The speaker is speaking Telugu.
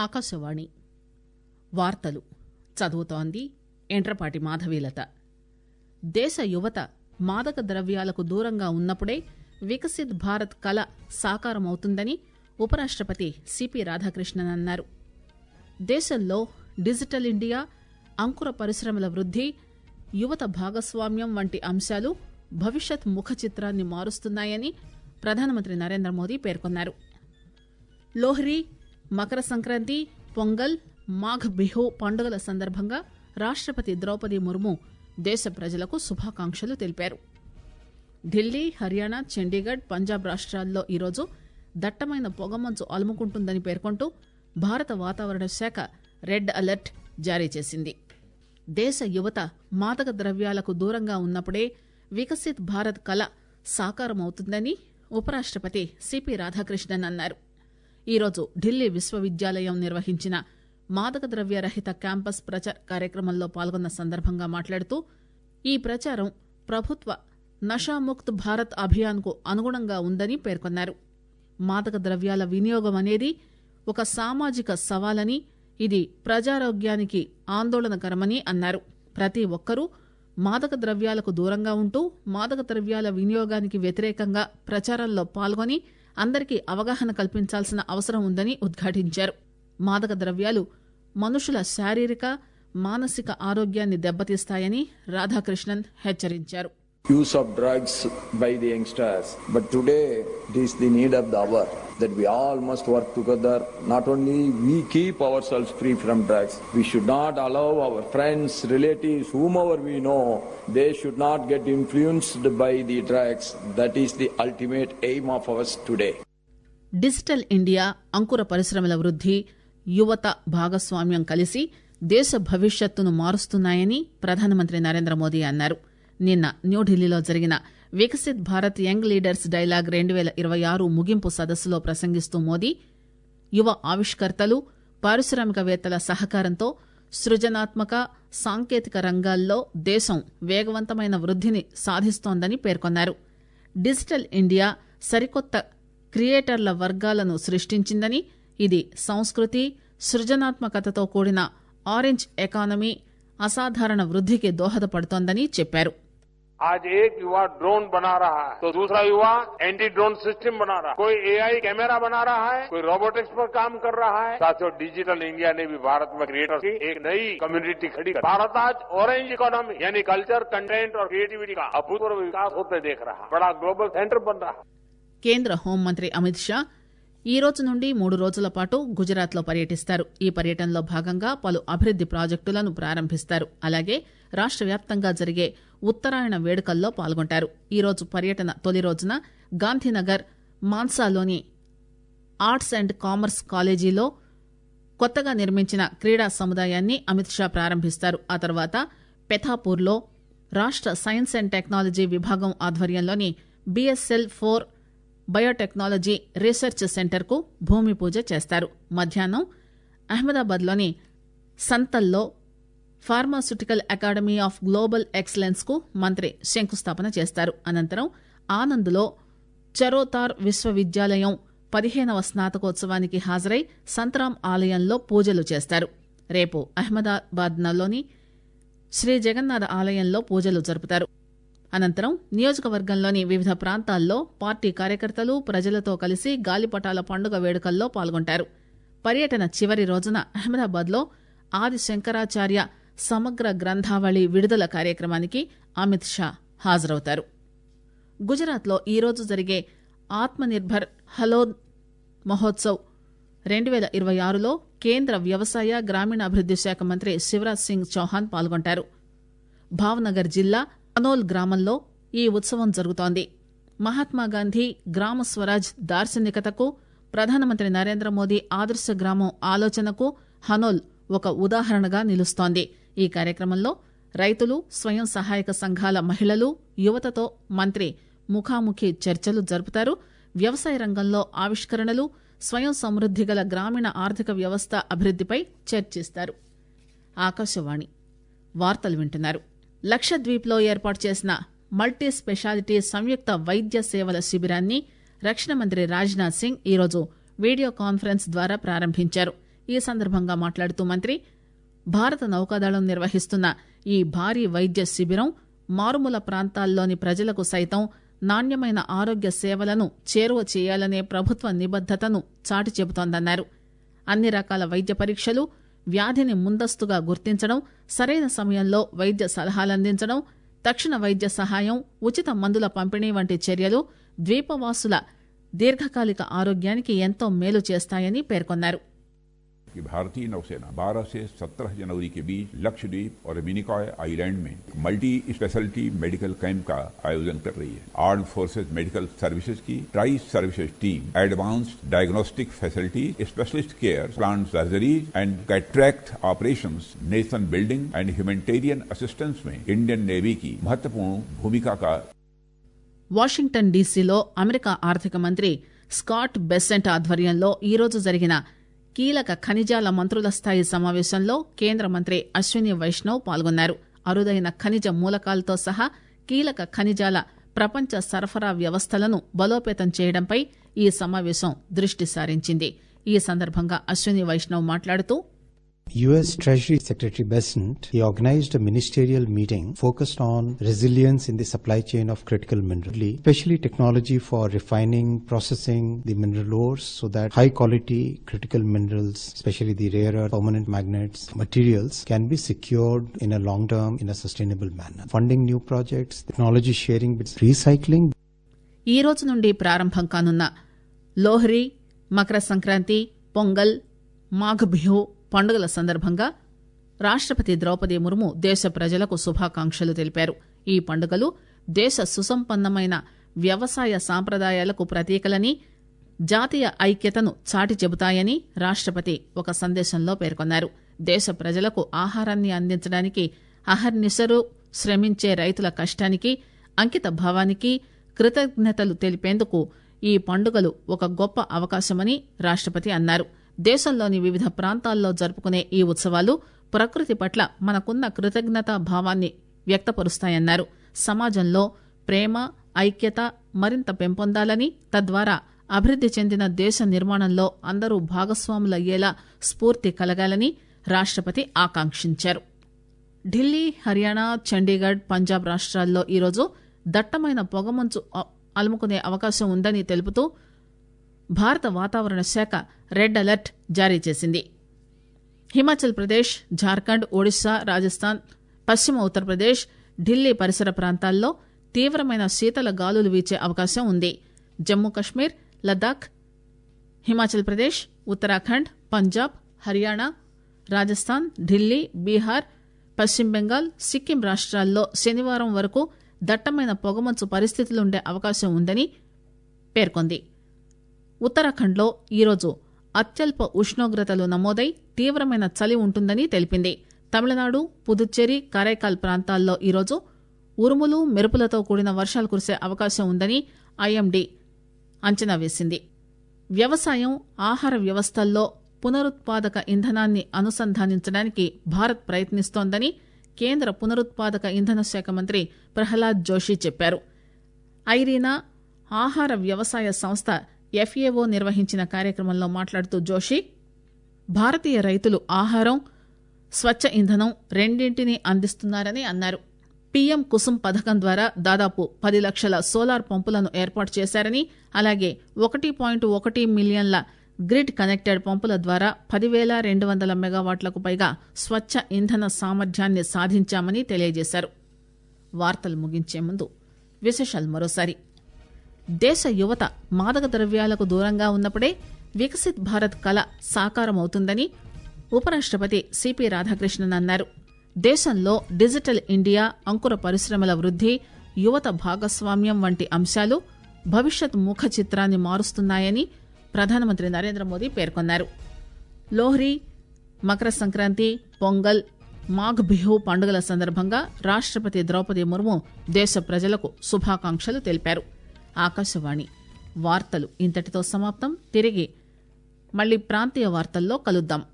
ఆకాశవాణి వార్తలు చదువుతోంది ఎంట్రపాటి మాధవీలత దేశ యువత మాదక ద్రవ్యాలకు దూరంగా ఉన్నప్పుడే వికసిత్ భారత్ కల సాకారమవుతుందని ఉపరాష్టపతి సిపి రాధాకృష్ణన్ అన్నారు దేశంలో డిజిటల్ ఇండియా అంకుర పరిశ్రమల వృద్ది యువత భాగస్వామ్యం వంటి అంశాలు భవిష్యత్ ముఖ చిత్రాన్ని మారుస్తున్నాయని ప్రధానమంత్రి నరేంద్ర మోదీ పేర్కొన్నారు లోహ్రీ మకర సంక్రాంతి పొంగల్ మాఘ్ బిహు పండుగల సందర్భంగా రాష్టపతి ద్రౌపది ముర్ము దేశ ప్రజలకు శుభాకాంక్షలు తెలిపారు ఢిల్లీ హర్యానా చండీగఢ్ పంజాబ్ రాష్ట్రాల్లో ఈరోజు దట్టమైన పొగమంచు అలుముకుంటుందని పేర్కొంటూ భారత వాతావరణ శాఖ రెడ్ అలర్ట్ జారీ చేసింది దేశ యువత మాదక ద్రవ్యాలకు దూరంగా ఉన్నప్పుడే వికసిత్ భారత్ కల సాకారమవుతుందని ఉపరాష్టపతి సిపి రాధాకృష్ణన్ అన్నారు ఈరోజు ఢిల్లీ విశ్వవిద్యాలయం నిర్వహించిన మాదక ద్రవ్య రహిత క్యాంపస్ ప్రచార కార్యక్రమంలో పాల్గొన్న సందర్భంగా మాట్లాడుతూ ఈ ప్రచారం ప్రభుత్వ నషాముక్త్ భారత్ అభియాన్కు అనుగుణంగా ఉందని పేర్కొన్నారు మాదక ద్రవ్యాల వినియోగం అనేది ఒక సామాజిక సవాలని ఇది ప్రజారోగ్యానికి ఆందోళనకరమని అన్నారు ప్రతి ఒక్కరూ మాదక ద్రవ్యాలకు దూరంగా ఉంటూ మాదక ద్రవ్యాల వినియోగానికి వ్యతిరేకంగా ప్రచారంలో పాల్గొని అందరికీ అవగాహన కల్పించాల్సిన అవసరం ఉందని ఉద్ఘాటించారు మాదక ద్రవ్యాలు మనుషుల శారీరక మానసిక ఆరోగ్యాన్ని దెబ్బతీస్తాయని రాధాకృష్ణన్ హెచ్చరించారు use of drugs by the youngsters. But today, it is the need of the hour that we all must work together. Not only we keep ourselves free from drugs, we should not allow our friends, relatives, whomever we know, they should not get influenced by the drugs. That is the ultimate aim of ours today. Digital India అంకుర పరిశ్రమల వృద్ది యువత భాగస్వామ్యం కలిసి దేశ భవిష్యత్తును మారుస్తున్నాయని ప్రధానమంత్రి నరేంద్ర మోదీ అన్నారు నిన్న న్యూఢిల్లీలో జరిగిన Viksit Bharat young leaders dialogue రెండు పేల ఇరవై ఆరు ముగింపు సదస్సులో ప్రసంగిస్తూ మోదీ యువ ఆవిష్కర్తలు పారిశ్రామికవేత్తల సహకారంతో సృజనాత్మక సాంకేతిక రంగాల్లో దేశం వేగవంతమైన వృద్దిని సాధిస్తోందని పేర్కొన్నారు డిజిటల్ ఇండియా సరికొత్త క్రియేటర్ల వర్గాలను సృష్టించిందని ఇది సంస్కృతి సృజనాత్మకతతో కూడిన ఆరెంజ్ ఎకానమీ అసాధారణ వృద్దికి దోహదపడుతోందని చెప్పారు आज एक युवा ड्रोन बना रहा है तो दूसरा युवा एंटी ड्रोन सिस्टम बना रहा है कोई एआई कैमरा बना रहा है कोई रोबोटिक्स पर काम कर रहा है साथियों डिजिटल इंडिया ने भी भारत में क्रिएटर की एक नई कम्युनिटी खड़ी कर भारत आज ऑरेंज इकोनॉमी यानी कल्चर कंटेंट और क्रिएटिविटी का अभूतपूर्व विकास होते देख रहा है बड़ा ग्लोबल सेंटर बन रहा है కేంద్ర హోంమంత్రి అమిత్ షా ఈ రోజు నుండి మూడు రోజుల పాటు గుజరాత్ లో పర్యటిస్తారు ఈ పర్యటనలో భాగంగా పలు అభివృద్ది ప్రాజెక్టులను ప్రారంభిస్తారు అలాగే రాష్ట వ్యాప్తంగా జరిగే ఉత్తరాయణ వేడుకల్లో పాల్గొంటారు ఈ రోజు పర్యటన తొలి రోజున గాంధీనగర్ మాన్సాలోని ఆర్ట్స్ అండ్ కామర్స్ కాలేజీలో కొత్తగా నిర్మించిన క్రీడా సముదాయాన్ని అమిత్ షా ప్రారంభిస్తారు ఆ తర్వాత పెథాపూర్లో రాష్ట సైన్స్ అండ్ టెక్నాలజీ విభాగం ఆధ్వర్యంలోని BSL four biotechnology research centre కు భూమి పూజ చేస్తారు మధ్యాహ్నం అహ్మదాబాద్లోని సంతల్లో pharmaceutical academy of global excellence కు మంత్రి శంకుస్థాపన చేస్తారు అనంతరం ఆనంద్లో చరోతార్ విశ్వవిద్యాలయం పదిహేనవ స్నాతకోత్సవానికి హాజరై సంతరాం ఆలయంలో పూజలు చేస్తారు రేపు అహ్మదాబాద్లోని శ్రీ జగన్నాథ ఆలయంలో పూజలు జరుపుతారు అనంతరం నియోజకవర్గంలోని వివిధ ప్రాంతాల్లో పార్టీ కార్యకర్తలు ప్రజలతో కలిసి గాలిపటాల పండుగ వేడుకల్లో పాల్గొంటారు పర్యటన చివరి రోజున అహ్మదాబాద్లో ఆది శంకరాచార్య సమగ్ర గ్రంథావళి విడుదల కార్యక్రమానికి అమిత్ షా హాజరవుతారు గుజరాత్లో ఈరోజు జరిగే ఆత్మనిర్భర్ హలో మహోత్సవ్ రెండు పేల ఇరవై ఆరులో కేంద్ర వ్యవసాయ గ్రామీణాభివృద్ది శాఖ మంత్రి శివరాజ్ సింగ్ చౌహాన్ పాల్గొంటారు భావనగర్ జిల్లా అనోల్ గ్రామంలో ఈ ఉత్సవం జరుగుతోంది మహాత్మాగాంధీ గ్రామ స్వరాజ్ దార్శనికతకు ప్రధానమంత్రి నరేంద్ర మోదీ ఆదర్శ గ్రామం ఆలోచనకు హనోల్ ఒక ఉదాహరణగా నిలుస్తోంది ఈ కార్యక్రమంలో రైతులు స్వయం సహాయక సంఘాల మహిళలు యువతతో మంత్రి ముఖాముఖి చర్చలు జరుపుతారు వ్యవసాయ రంగంలో ఆవిష్కరణలు స్వయం సమృద్ది గల గ్రామీణ ఆర్థిక వ్యవస్థ అభివృద్దిపై చర్చిస్తారు ఆకాశవాణి వార్తలు వింటున్నారు లక్షద్వీప్లో ఏర్పాటు చేసిన మల్టీ స్పెషాలిటీ సంయుక్త వైద్య సేవల శిబిరాన్ని రక్షణ మంత్రి రాజ్నాథ్ సింగ్ ఈరోజు వీడియో కాన్ఫరెన్స్ ద్వారా ప్రారంభించారు ఈ సందర్భంగా మాట్లాడుతూ మంత్రి భారత నౌకాదళం నిర్వహిస్తున్న ఈ భారీ వైద్య శిబిరం మారుమూల ప్రాంతాల్లోని ప్రజలకు సైతం నాణ్యమైన ఆరోగ్య సేవలను చేరువ చేయాలనే ప్రభుత్వ నిబద్దతను చాటి చెబుతోందన్నారు అన్ని రకాల వైద్య పరీక్షలు వ్యాధిని ముందస్తుగా గుర్తించడం సరైన సమయంలో వైద్య సలహాలందించడం తక్షణ వైద్య సహాయం ఉచిత మందుల పంపిణీ వంటి చర్యలు ద్వీపవాసుల దీర్ఘకాలిక ఆరోగ్యానికి ఎంతో మేలు చేస్తాయని పేర్కొన్నారు कि भारतीय नौसेना 12 से 17 जनवरी के बीच लक्षद्वीप और मिनिकॉय आइलैंड में मल्टी स्पेशलिटी मेडिकल कैंप का आयोजन कर रही है आर्म फोर्सेज मेडिकल सर्विसेज की tri services team advanced diagnostic facility specialist care plant surgeries and cataract operations nation building and humanitarian assistance में इंडियन नेवी की महत्वपूर्ण भूमिका का వాషింగ్టన్ డీసీలో అమెరికా ఆర్థిక మంత్రి స్కాట్ బెసెంట్ ఆధ్వర్యంలో ఈరోజు జరిగిన కీలక ఖనిజాల మంత్రుల స్థాయి సమావేశంలో కేంద్ర మంత్రి అశ్విని వైష్ణవ్ పాల్గొన్నారు అరుదైన ఖనిజ మూలకాలతో సహా కీలక ఖనిజాల ప్రపంచ సరఫరా వ్యవస్థలను బలోపేతం చేయడంపై ఈ సమావేశం దృష్టి సారించింది ఈ సందర్భంగా అశ్విని వైష్ణవ్ మాట్లాడుతూ U.S. Treasury Secretary Bessent, he organized a ministerial meeting focused on resilience in the supply chain of critical minerals, especially technology for refining, processing the mineral ores so that high quality critical minerals, especially the rare earth permanent magnets materials can be secured in a long term in a sustainable manner. Funding new projects, technology sharing, recycling, ఈ రోజు నుండి ప్రారంభం కానున్న లోహ్రీ మకర సంక్రాంతి పొంగల్ మాఘ్ బిహు పండుగల సందర్భంగా రాష్టపతి ద్రౌపది ముర్ము దేశ ప్రజలకు శుభాకాంక్షలు తెలిపారు ఈ పండుగలు దేశ సుసంపన్నమైన వ్యవసాయ సాంప్రదాయాలకు ప్రతీకలని జాతీయ ఐక్యతను చాటి చెబుతాయని రాష్టపతి ఒక సందేశంలో పేర్కొన్నారు దేశ ప్రజలకు ఆహారాన్ని అందించడానికి అహర్నిశరు శ్రమించే రైతుల కష్టానికి అంకిత భావానికి కృతజ్ఞతలు తెలిపేందుకు ఈ పండుగలు ఒక గొప్ప అవకాశమని రాష్టపతి అన్నారు దేశంలోని వివిధ ప్రాంతాల్లో జరుపుకునే ఈ ఉత్సవాలు ప్రకృతి పట్ల మనకున్న కృతజ్ఞతా భావాన్ని వ్యక్తపరుస్తాయన్నారు సమాజంలో ప్రేమ ఐక్యత మరింత పెంపొందాలని తద్వారా అభివృద్ది చెందిన దేశ నిర్మాణంలో అందరూ భాగస్వాములయ్యేలా స్ఫూర్తి కలగాలని రాష్టపతి ఆకాంక్షించారు ఢిల్లీ హర్యానా చండీగఢ్ పంజాబ్ రాష్ట్రాల్లో ఈరోజు దట్టమైన పొగమంచు అలుముకునే అవకాశం ఉందని తెలుపుతూ భారత వాతావరణ శాఖ రెడ్ అలర్ట్ జారీ చేసింది హిమాచల్ ప్రదేశ్ జార్ఖండ్ ఒడిశా రాజస్థాన్ పశ్చిమ ఉత్తరప్రదేశ్ ఢిల్లీ పరిసర ప్రాంతాల్లో తీవ్రమైన శీతల గాలులు వీచే అవకాశం ఉంది జమ్మూ కశ్మీర్ లద్దాఖ్ హిమాచల్ ప్రదేశ్ ఉత్తరాఖండ్ పంజాబ్ హర్యానా రాజస్థాన్ ఢిల్లీ బీహార్ పశ్చిమ బెంగాల్ సిక్కిం రాష్ట్రాల్లో శనివారం వరకు దట్టమైన పొగమంచు పరిస్థితులుండే అవకాశం ఉందని పేర్కొంది ఉత్తరాఖండ్లో ఈరోజు అత్యల్ప ఉష్ణోగ్రతలు నమోదై తీవ్రమైన చలి ఉంటుందని తెలిపింది తమిళనాడు పుదుచ్చేరి కరైకాల్ ప్రాంతాల్లో ఈరోజు ఉరుములు మెరుపులతో కూడిన వర్షాలు కురిసే అవకాశం ఉందని ఐఎండీ అంచనా వేసింది వ్యవసాయం ఆహార వ్యవస్థల్లో పునరుత్పాదక ఇంధనాన్ని అనుసంధానించడానికి భారత్ ప్రయత్నిస్తోందని కేంద్ర పునరుత్పాదక ఇంధన శాఖ మంత్రి ప్రహ్లాద్ జోషి చెప్పారు ఐరీనా ఆహార వ్యవసాయ సంస్థ ఎఫ్ఏఓ నిర్వహించిన కార్యక్రమంలో మాట్లాడుతూ జోషి భారతీయ రైతులు ఆహారం స్వచ్ఛ ఇంధనం రెండింటినీ అందిస్తున్నారని అన్నారు పీఎం కుసుమ్ పథకం ద్వారా దాదాపు పది లక్షల సోలార్ పంపులను ఏర్పాటు చేశారని అలాగే ఒకటి పాయింట్ ఒకటి మిలియన్ల గ్రిడ్ కనెక్టెడ్ పంపుల ద్వారా పదివేల రెండు వందల మెగావాట్లకు పైగా స్వచ్ఛ ఇంధన సామర్థ్యాన్ని సాధించామని తెలియజేశారు వార్తలు ముగించే ముందు విశేషాలు మరోసారి దేశ యువత మాదక ద్రవ్యాలకు దూరంగా ఉన్నప్పుడే వికసిత్ భారత్ కళ సాకారమవుతుందని ఉపరాష్టపతి సిపి రాధాకృష్ణన్ అన్నారు దేశంలో డిజిటల్ ఇండియా అంకుర పరిశ్రమల వృద్ది యువత భాగస్వామ్యం వంటి అంశాలు భవిష్యత్ ముఖ చిత్రాన్ని మారుస్తున్నాయని ప్రధానమంత్రి నరేంద్ర మోదీ పేర్కొన్నారు లోహ్రీ మకర సంక్రాంతి పొంగల్ మాఘ్ బిహు పండుగల సందర్భంగా రాష్టపతి ద్రౌపది ముర్ము దేశ ప్రజలకు శుభాకాంక్షలు తెలిపారు ఆకాశవాణి వార్తలు ఇంతటితో సమాప్తం తిరిగి మళ్లీ ప్రాంతీయ వార్తల్లో కలుద్దాం